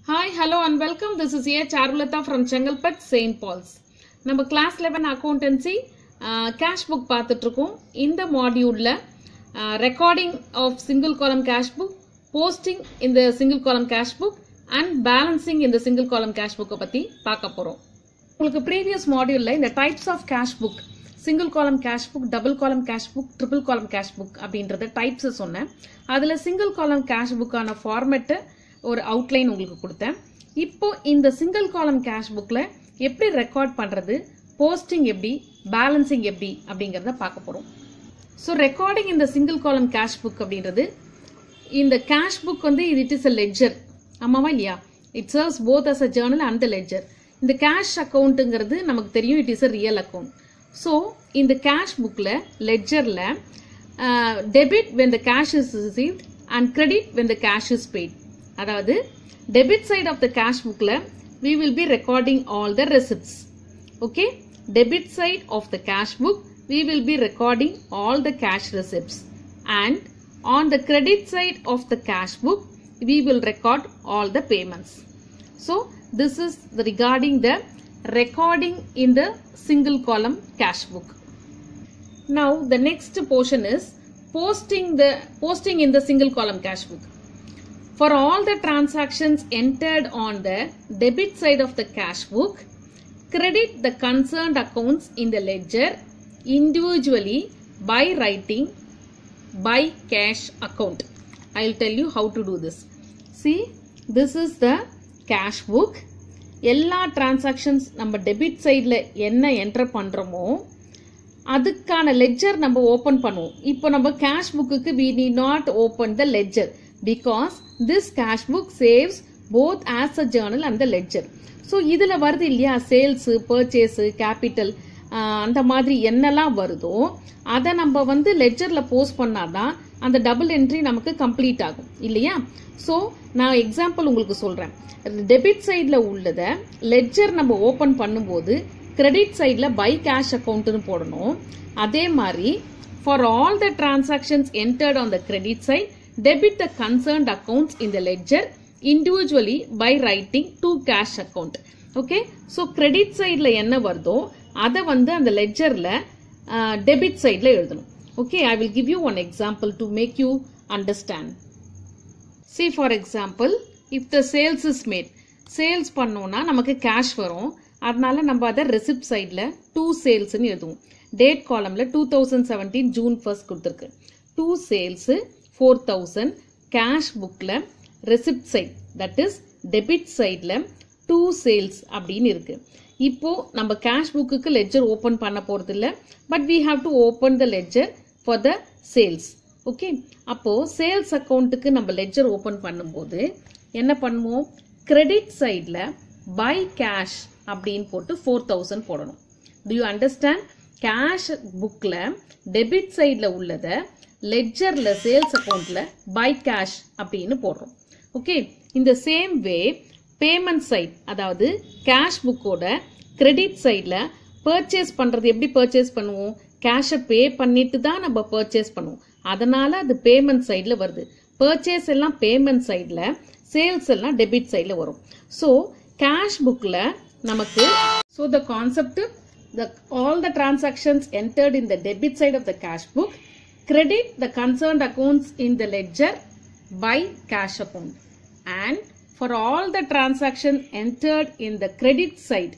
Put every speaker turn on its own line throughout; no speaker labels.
Hi, hello and welcome. This is A. Charulata from Chengalpet, St. Paul's. நம்ம class eleven accountancy cash book பார்த்துட்டு இருக்கோம் இந்த மாடியூலில் recording of single column cash book posting இந்த single column cash book and balancing இந்த single column cash புக்கை பற்றி பார்க்க போகிறோம் உங்களுக்கு ப்ரீவியஸ் மாடியூலில் இந்த types of cash book single column cash book double column cash book triple column cash book அப்படின்றத டைப்ஸ் சொன்னேன் அதில் சிங்கிள் காலம் கேஷ் புக்கான ஃபார்மெட்டு ஒரு அவுட்லைன் உங்களுக்கு கொடுத்தேன் இப்போ இந்த சிங்கிள் காலம் கேஷ் புக்கில் எப்படி ரெக்கார்ட் பண்ணுறது போஸ்டிங் எப்படி பேலன்சிங் எப்படி அப்படிங்கிறத பார்க்க போகிறோம் ஸோ ரெக்கார்டிங் இந்த சிங்கிள் காலம் கேஷ் புக் அப்படின்றது இந்த கேஷ் புக் வந்து இது இட் இஸ் அ லெட்ஜர் ஆமாவா இல்லையா it serves both as a journal and the ledger இந்த கேஷ் அக்கௌண்ட்டுங்கிறது நமக்கு தெரியும் it is a real account so இந்த கேஷ் புக்கில் லெட்ஜரில் debit when the cash is received and credit when the cash is paid அதாவது debit side of the cash புக்கில் we will be recording all the receipts okay debit side of the cash book we will be recording all the cash receipts and on the credit side of the cash book we will record all the payments so this is the regarding the recording in the single column cash book now the next portion is posting the posting in the single column cash book for all the transactions entered on the debit side of the cash book, credit the concerned accounts in the ledger individually by writing by cash account. I will tell you how to do this. See, this is the cash book. எல்லா transactions நம்ம debit சைடில் என்ன enter பண்ணுறோமோ அதுக்கான ledger நம்ம open பண்ணுவோம் இப்போ நம்ம கேஷ் புக்குக்கு we need not open the ledger because this cash book சேவ்ஸ் both as a journal and the ledger so இதில் வருது இல்லையா சேல்ஸு பர்ச்சேஸு கேபிட்டல் அந்த மாதிரி என்னெல்லாம் வருதோ அதை நம்ம வந்து லெட்ஜரில் போஸ்ட் பண்ணாதான் அந்த டபுள் என்ட்ரி நமக்கு கம்ப்ளீட் ஆகும் இல்லையா ஸோ நான் எக்ஸாம்பிள் உங்களுக்கு சொல்கிறேன் டெபிட் சைடில் உள்ளதை லெட்ஜர் நம்ம ஓப்பன் பண்ணும்போது கிரெடிட் சைடில் பை கேஷ் அக்கௌண்ட்னு போடணும் அதே மாதிரி for all the transactions entered on the credit side debit the concerned accounts in the ledger individually by writing to cash account okay so credit sideல என்ன வருதோ அதை வந்து அந்த லெட்ஜர்ல டெபிட் சைட்ல எழுதணும் okay i will give you one example to make you understand see for example if the sales is made sales பண்ணோம்னா நமக்கு கேஷ் வரும் அதனால நம்ம அதை ரெசிப்ட் சைடில் டூ சேல்ஸ்னு எழுதுவோம் டேட் காலமில் two thousand seventeen June first கொடுத்துருக்கு to sales four thousand cash புக்கில் receipt side that is debit சைடில் டூ சேல்ஸ் அப்படின்னு இருக்கு இப்போ நம்ம கேஷ் புக்குக்கு லெட்ஜர் ஓப்பன் பண்ண போகிறது இல்லை but we have to open the ledger for the sales okay அப்போ சேல்ஸ் அக்கௌண்ட்டுக்கு நம்ம லெட்ஜர் ஓப்பன் பண்ணும்போது என்ன பண்ணுவோம் கிரெடிட் சைடில் பை கேஷ் அப்படின்னு போட்டு ஃபோர் தௌசண்ட் போடணும் டு யூ அண்டர்ஸ்டாண்ட் கேஷ் புக்கில் டெபிட் சைடில் உள்ளதை லெட்ஜரில் சேல்ஸ் அக்கௌண்ட்டில் பை கேஷ் அப்படின்னு போடுறோம் ஓகே இந்த சேம் வே பேமெண்ட் சைட் அதாவது கேஷ் புக்கோட கிரெடிட் சைடில் பர்ச்சேஸ் பண்ணுறது எப்படி பர்ச்சேஸ் பண்ணுவோம் கேஷை பே பண்ணிட்டு தான் நம்ம பர்ச்சேஸ் பண்ணுவோம் அதனால அது பேமெண்ட் சைடில் வருது பர்ச்சேஸ் எல்லாம் பேமெண்ட் சைடில் சேல்ஸ் எல்லாம் டெபிட் சைடில் வரும் ஸோ கேஷ் புக்கில் நமக்கு so the concept the all the transactions entered in the debit side of the cash book credit the concerned accounts in the ledger by cash account and for all the transaction entered in the credit side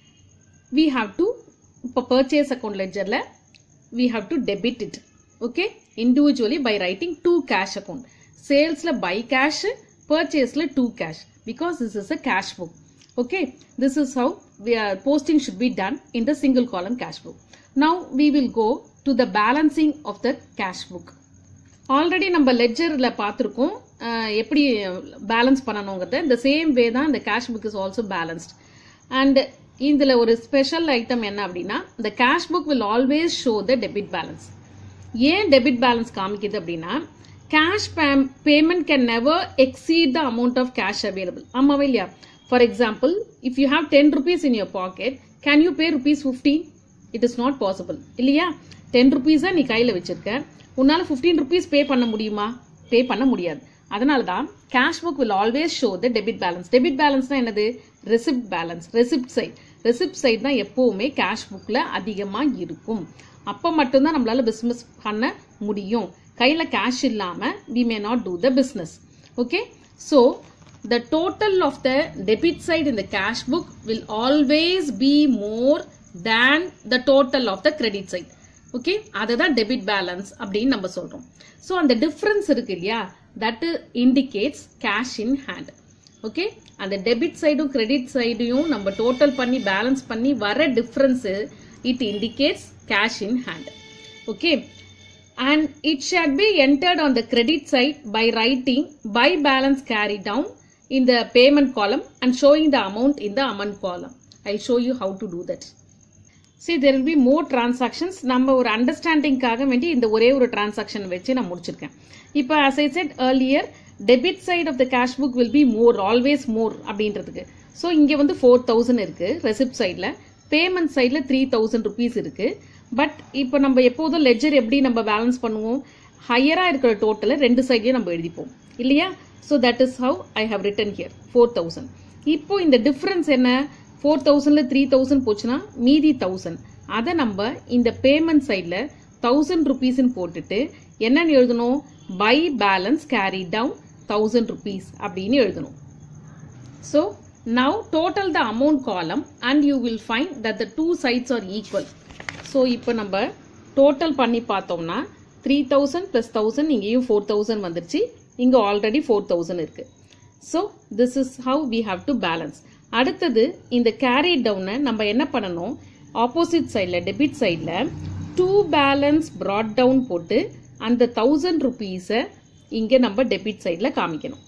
we have to இப்போ purchase account ledgerல we have to debit it okay individually by writing two cash account salesல by cash purchaseல two cash because this is a cash book okay this is how we are posting should be done in the single column cash book now we will go to the balancing of the cash book already நம்ம லெட்ஜரில் பார்த்துருக்கோம் எப்படி balance பண்ணணுங்கிறத இந்த same way தான் இந்த cash book is also balanced and இதில் ஒரு special item என்ன அப்படின்னா இந்த cash book will always show the debit balance ஏன் டெபிட் பேலன்ஸ் காமிக்குது அப்படின்னா cash payment can never exceed the amount of cash available ஆமாவே இல்லையா for example if you have ten rupees in your pocket can you pay rupees fifteen it is not possible இல்லையா ten ருபீஸாக நீ கையில் வச்சிருக்க உன்னால் ஃபிஃப்டீன் ருபீஸ் பே பண்ண முடியுமா பே பண்ண முடியாது அதனால தான் cash book will always show the debit balance debit பேலன்ஸ்னா என்னது receipt balance receipt side receipt side தான் எப்பவுமே கேஷ் புக்கில் அதிகமாக இருக்கும் அப்போ மட்டும்தான் நம்மளால பிஸ்னஸ் பண்ண முடியும் கையில் கேஷ் இல்லாமல் we may not do the business okay so the total of the debit side in the cash book will always be more than the total of the credit side okay அதுதான் debit balance அப்படின்னு நம்ம சொல்றோம் so அந்த difference இருக்கு இல்லையா that indicates cash in hand okay அந்த debit சைடும் credit சைடையும் நம்ம டோட்டல் பண்ணி பேலன்ஸ் பண்ணி வர difference it indicates cash in hand okay and it should be entered on the credit side by writing by balance carried down in the payment column and showing the amount in the amount column. I'll show you how to do that. See, there will be more transactions. நம்ம ஒரு அண்டர்ஸ்டாண்டிங்காக வேண்டி இந்த ஒரே ஒரு transaction வச்சு நான் முடிச்சிருக்கேன் இப்போ as I said earlier debit side of the cash book will be more always more அப்படின்றதுக்கு ஸோ இங்கே வந்து ஃபோர் தௌசண்ட் இருக்கு ரெசிப்ட் சைடில் பேமெண்ட் சைடில் த்ரீ தௌசண்ட் ருபீஸ் இருக்கு பட் இப்போ நம்ம எப்போதும் லெஜர் எப்படி நம்ம பேலன்ஸ் பண்ணுவோம் ஹையராக இருக்கிற டோட்டலை ரெண்டு சைட்லையும் நம்ம எழுதிப்போம் இல்லையா so that is how I have written here four thousand இப்போ இந்த டிஃப்ரென்ஸ் என்ன ஃபோர் தௌசண்ட்ல த்ரீ தௌசண்ட் போச்சுன்னா மீதி தௌசண்ட் அதை நம்ம இந்த பேமெண்ட் சைடில் தௌசண்ட் ருபீஸ்ன்னு போட்டுட்டு என்னன்னு எழுதணும் by balance carry down thousand rupees அப்படின்னு எழுதணும் so now total the amount column and you will find that the two sides are equal so இப்போ நம்ம டோட்டல் பண்ணி பார்த்தோம்னா த்ரீ தௌசண்ட் ப்ளஸ் தௌசண்ட் இங்கேயும் ஃபோர் தௌசண்ட் வந்துருச்சு இங்கே ஆல்ரெடி ஃபோர் தௌசண்ட் இருக்கு so this is how we have to balance அடுத்தது இந்த கேரி டவுனை நம்ம என்ன பண்ணணும் ஆப்போசிட் சைடில் டெபிட் சைடில் டூ பேலன்ஸ் ப்ராட் டவுன் போட்டு அந்த தௌசண்ட் ருபீஸை இங்கே நம்ம டெபிட் சைடில் காமிக்கணும்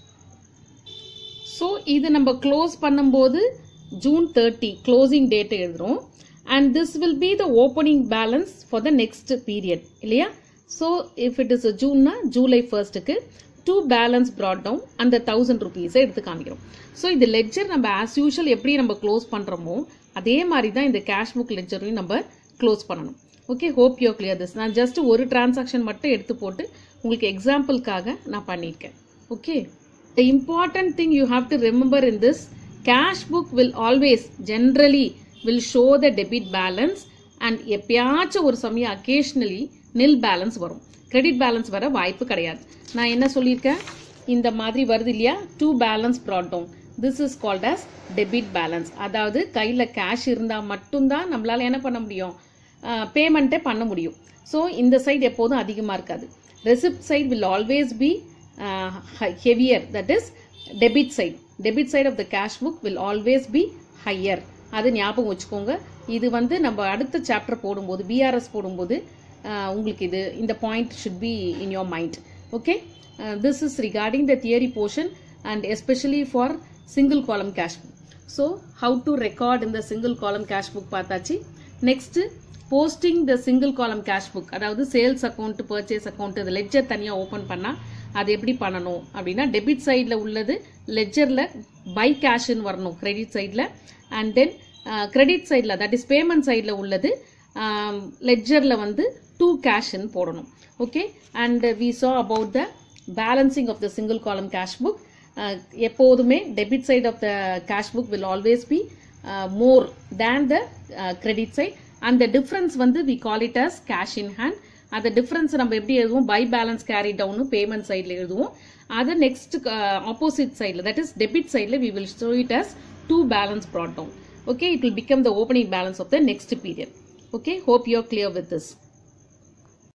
ஸோ இது நம்ம க்ளோஸ் பண்ணும்போது ஜூன் தேர்ட்டி க்ளோசிங் டேட் எழுதுறோம் and this will be the opening balance for the next period இல்லையா ஸோ இஃப் இட் இஸ் ஜூன்னா ஜூலை ஃபர்ஸ்ட்டுக்கு டூ பேலன்ஸ் ப்ராட் டவுன் அந்த தௌசண்ட் ருபீஸை எடுத்து காமிக்கிறோம் ஸோ இந்த லெட்ஜர் நம்ம ஆஸ் யூஷுவல் எப்படி நம்ம க்ளோஸ் பண்ணுறோமோ அதே மாதிரி தான் இந்த கேஷ் புக் லெட்ஜரையும் நம்ம க்ளோஸ் பண்ணணும் okay hope you clear this நான் ஜஸ்ட் ஒரு டிரான்சாக்ஷன் மட்டும் எடுத்து போட்டு உங்களுக்கு எக்ஸாம்பிளுக்காக நான் பண்ணியிருக்கேன் okay The important thing you have to remember in this cash book will always generally will show the debit balance and எப்பயாச்சும் ஒரு சமயம் occasionally nil balance வரும் கிரெடிட் பேலன்ஸ் வர வாய்ப்பு கிடையாது நான் என்ன சொல்லியிருக்கேன் இந்த மாதிரி வருது இல்லையா to balance brought down this is called as debit balance அதாவது கையில் கேஷ் இருந்தால் மட்டும்தான் நம்மளால என்ன பண்ண முடியும் பேமெண்ட்டே பண்ண முடியும் ஸோ இந்த சைடு எப்போதும் அதிகமாக இருக்காது receipt side will always be uh, hi- heavier that is debit side debit side of the cash book will always be higher அது ஞாபகம் வச்சுக்கோங்க இது வந்து நம்ம அடுத்த சாப்டர் போடும்போது பிஆர்எஸ் போடும்போது uh, உங்களுக்கு இது இந்த point should be in your mind okay this is regarding the theory portion and especially for single column cash book so how to record இந்த சிங்கிள் காலம் கேஷ் புக் பார்த்தாச்சு next posting the single column cash book அதாவது sales account purchase account இது ledger தனியாக open பண்ணால் அது எப்படி பண்ணணும் அப்படின்னா டெபிட் சைடில் உள்ளது லெட்ஜரில் பை கேஷ்னு வரணும் கிரெடிட் சைடில் அண்ட் தென் கிரெடிட் சைடில் தட் இஸ் பேமெண்ட் சைடில் உள்ளது லெட்ஜரில் வந்து டூ கேஷ்னு போடணும் okay and we saw about the balancing of the single column cash book எப்போதுமே debit side of the cash book will always be more than the credit side அந்த difference வந்து we call it as cash in hand அந்த difference நம்ம எப்படி எழுதுவோம் by balance carry down payment சைடில் எழுதுவோம் அது நெக்ஸ்ட் ஆப்போசிட் சைடில் தட் இஸ் டெபிட் சைடில் we will show it as to balance brought down okay it will become the opening balance of the next period okay hope you are clear with this